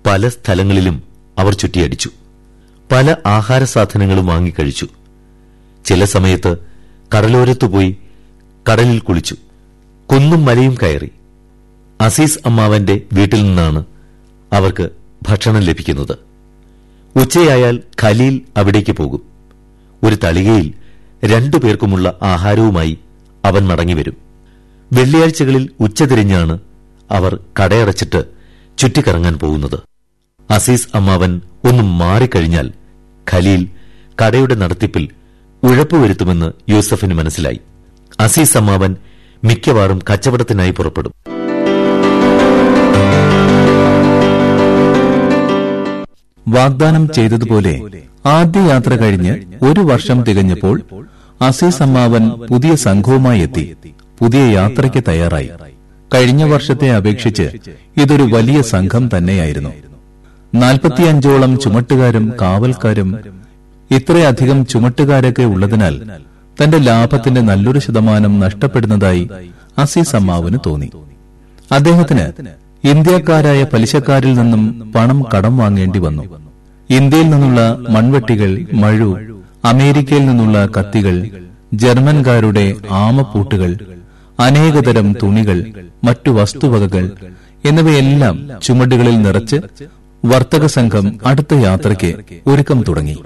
പല സ്ഥലങ്ങളിലും അവർ ചുറ്റിയടിച്ചു പല ആഹാര സാധനങ്ങളും വാങ്ങിക്കഴിച്ചു ചില സമയത്ത് കടലോരത്തുപോയി കടലിൽ കുളിച്ചു കുന്നും മലയും കയറി അസീസ് അമ്മാവന്റെ വീട്ടിൽ നിന്നാണ് അവർക്ക് ഭക്ഷണം ലഭിക്കുന്നത് ഉച്ചയായാൽ ഖലീൽ അവിടേക്ക് പോകും ഒരു തളികയിൽ രണ്ടു പേർക്കുമുള്ള ആഹാരവുമായി അവൻ മടങ്ങിവരും വെള്ളിയാഴ്ചകളിൽ ഉച്ചതിരിഞ്ഞാണ് അവർ കടയടച്ചിട്ട് ചുറ്റിക്കറങ്ങാൻ പോകുന്നത് അസീസ് അമ്മാവൻ ഒന്ന് മാറിക്കഴിഞ്ഞാൽ ഖലീൽ കടയുടെ നടത്തിപ്പിൽ ഉഴപ്പുവരുത്തുമെന്ന് യൂസഫിന് മനസ്സിലായി അസീസ് അമ്മാവൻ മിക്കവാറും കച്ചവടത്തിനായി പുറപ്പെടും വാഗ്ദാനം ചെയ്തതുപോലെ ആദ്യ യാത്ര കഴിഞ്ഞ് ഒരു വർഷം തികഞ്ഞപ്പോൾ അസീസ് അമ്മാവൻ പുതിയ സംഘവുമായി എത്തി പുതിയ യാത്രയ്ക്ക് തയ്യാറായി കഴിഞ്ഞ വർഷത്തെ അപേക്ഷിച്ച് ഇതൊരു വലിയ സംഘം തന്നെയായിരുന്നു നാൽപ്പത്തിയഞ്ചോളം ചുമട്ടുകാരും കാവൽക്കാരും ഇത്രയധികം ചുമട്ടുകാരൊക്കെ ഉള്ളതിനാൽ തന്റെ ലാഭത്തിന്റെ നല്ലൊരു ശതമാനം നഷ്ടപ്പെടുന്നതായി അസീസ് അമ്മാവന് തോന്നി അദ്ദേഹത്തിന് ഇന്ത്യക്കാരായ പലിശക്കാരിൽ നിന്നും പണം കടം വാങ്ങേണ്ടി വന്നു ഇന്ത്യയിൽ നിന്നുള്ള മൺവെട്ടികൾ മഴു അമേരിക്കയിൽ നിന്നുള്ള കത്തികൾ ജർമ്മൻകാരുടെ ആമപ്പൂട്ടുകൾ അനേകതരം തുണികൾ മറ്റു വസ്തുവകകൾ എന്നിവയെല്ലാം ചുമടുകളിൽ നിറച്ച് വർത്തക സംഘം അടുത്ത യാത്രയ്ക്ക് ഒരുക്കം തുടങ്ങി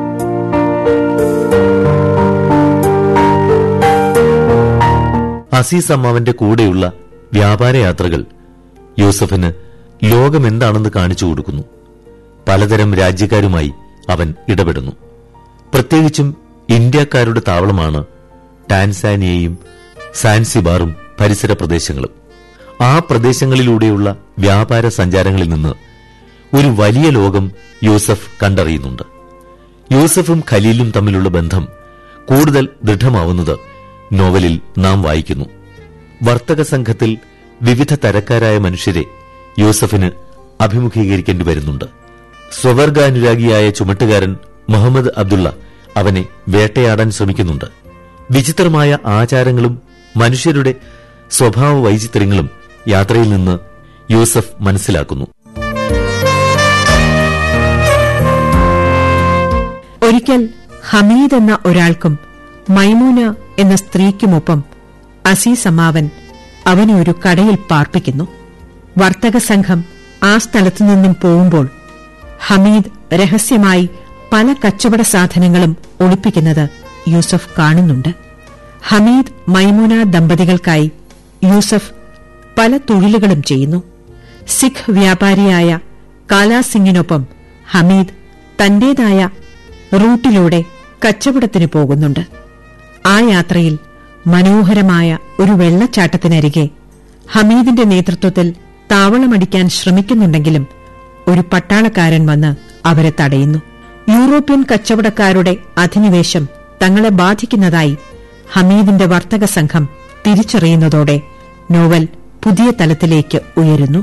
അസീസ് അമ്മാവന്റെ കൂടെയുള്ള വ്യാപാരയാത്രകൾ യൂസഫിന് ലോകമെന്താണെന്ന് കാണിച്ചു കൊടുക്കുന്നു പലതരം രാജ്യക്കാരുമായി അവൻ ഇടപെടുന്നു പ്രത്യേകിച്ചും ഇന്ത്യക്കാരുടെ താവളമാണ് ടാൻസാനിയയും സാൻസിബാറും പരിസര പ്രദേശങ്ങളും ആ പ്രദേശങ്ങളിലൂടെയുള്ള വ്യാപാര സഞ്ചാരങ്ങളിൽ നിന്ന് ഒരു വലിയ ലോകം യൂസഫ് കണ്ടറിയുന്നുണ്ട് യൂസഫും ഖലീലും തമ്മിലുള്ള ബന്ധം കൂടുതൽ ദൃഢമാവുന്നത് നോവലിൽ നാം വായിക്കുന്നു വർത്തക സംഘത്തിൽ വിവിധ തരക്കാരായ മനുഷ്യരെ യൂസഫിന് അഭിമുഖീകരിക്കേണ്ടി വരുന്നുണ്ട് സ്വവർഗാനുരാഗിയായ ചുമട്ടുകാരൻ മുഹമ്മദ് അബ്ദുള്ള അവനെ വേട്ടയാടാൻ ശ്രമിക്കുന്നുണ്ട് വിചിത്രമായ ആചാരങ്ങളും മനുഷ്യരുടെ സ്വഭാവ വൈചിത്ര്യങ്ങളും യാത്രയിൽ നിന്ന് യൂസഫ് മനസ്സിലാക്കുന്നു ഒരിക്കൽ ഹമീദ് എന്ന ഒരാൾക്കും മൈമൂന എന്ന സ്ത്രീക്കുമൊപ്പം അസീസ് അമ്മാവൻ അവനെ ഒരു കടയിൽ പാർപ്പിക്കുന്നു വർത്തക സംഘം ആ സ്ഥലത്തു നിന്നും പോകുമ്പോൾ ഹമീദ് രഹസ്യമായി പല കച്ചവട സാധനങ്ങളും ഒളിപ്പിക്കുന്നത് യൂസഫ് കാണുന്നുണ്ട് ഹമീദ് മൈമൂന ദമ്പതികൾക്കായി യൂസഫ് പല തൊഴിലുകളും ചെയ്യുന്നു സിഖ് വ്യാപാരിയായ കാലാ സിംഗിനൊപ്പം ഹമീദ് തന്റേതായ റൂട്ടിലൂടെ കച്ചവടത്തിന് പോകുന്നുണ്ട് ആ യാത്രയിൽ മനോഹരമായ ഒരു വെള്ളച്ചാട്ടത്തിനരികെ ഹമീദിന്റെ നേതൃത്വത്തിൽ താവളമടിക്കാൻ ശ്രമിക്കുന്നുണ്ടെങ്കിലും ഒരു പട്ടാളക്കാരൻ വന്ന് അവരെ തടയുന്നു യൂറോപ്യൻ കച്ചവടക്കാരുടെ അധിനിവേശം തങ്ങളെ ബാധിക്കുന്നതായി ഹമീദിന്റെ വർത്തക സംഘം തിരിച്ചറിയുന്നതോടെ നോവൽ പുതിയ തലത്തിലേക്ക് ഉയരുന്നു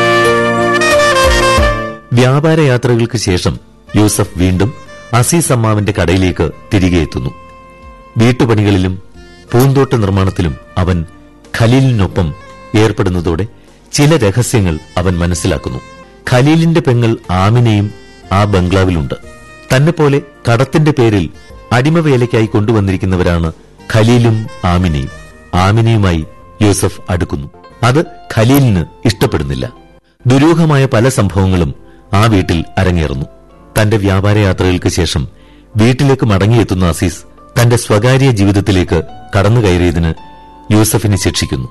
വ്യാപാരയാത്രകൾക്ക് ശേഷം യൂസഫ് വീണ്ടും അസീസ് അമ്മാവന്റെ കടയിലേക്ക് തിരികെ എത്തുന്നു വീട്ടുപണികളിലും പൂന്തോട്ട നിർമ്മാണത്തിലും അവൻ ഖലീലിനൊപ്പം ഏർപ്പെടുന്നതോടെ ചില രഹസ്യങ്ങൾ അവൻ മനസ്സിലാക്കുന്നു ഖലീലിന്റെ പെങ്ങൾ ആമിനയും ആ ബംഗ്ലാവിലുണ്ട് തന്നെപ്പോലെ കടത്തിന്റെ പേരിൽ അടിമവേലയ്ക്കായി കൊണ്ടുവന്നിരിക്കുന്നവരാണ് ഖലീലും ആമിനയും ആമിനയുമായി യൂസഫ് അടുക്കുന്നു അത് ഖലീലിന് ഇഷ്ടപ്പെടുന്നില്ല ദുരൂഹമായ പല സംഭവങ്ങളും ആ വീട്ടിൽ അരങ്ങേറുന്നു തന്റെ വ്യാപാരയാത്രകൾക്ക് ശേഷം വീട്ടിലേക്ക് മടങ്ങിയെത്തുന്ന അസീസ് തന്റെ സ്വകാര്യ ജീവിതത്തിലേക്ക് കടന്നുകയറിയതിന് യൂസഫിനെ ശിക്ഷിക്കുന്നു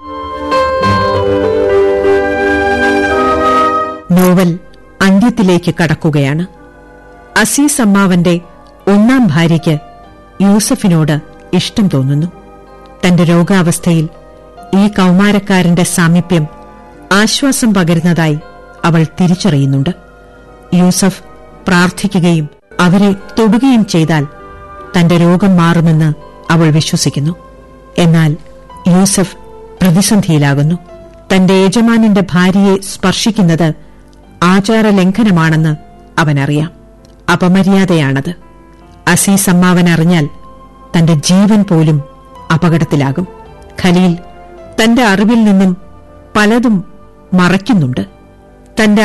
നോവൽ അന്ത്യത്തിലേക്ക് കടക്കുകയാണ് അസീസ് അമ്മാവന്റെ ഒന്നാം ഭാര്യയ്ക്ക് യൂസഫിനോട് ഇഷ്ടം തോന്നുന്നു തന്റെ രോഗാവസ്ഥയിൽ ഈ കൌമാരക്കാരന്റെ സാമീപ്യം ആശ്വാസം പകരുന്നതായി അവൾ തിരിച്ചറിയുന്നുണ്ട് യൂസഫ് പ്രാർത്ഥിക്കുകയും അവരെ തൊടുകയും ചെയ്താൽ തന്റെ രോഗം മാറുമെന്ന് അവൾ വിശ്വസിക്കുന്നു എന്നാൽ യൂസഫ് പ്രതിസന്ധിയിലാകുന്നു തന്റെ യജമാനന്റെ ഭാര്യയെ സ്പർശിക്കുന്നത് ആചാരലംഘനമാണെന്ന് അവനറിയാം അപമര്യാദയാണത് അസീസ് അമ്മാവൻ അറിഞ്ഞാൽ തന്റെ ജീവൻ പോലും അപകടത്തിലാകും ഖലീൽ തന്റെ അറിവിൽ നിന്നും പലതും മറയ്ക്കുന്നുണ്ട് തന്റെ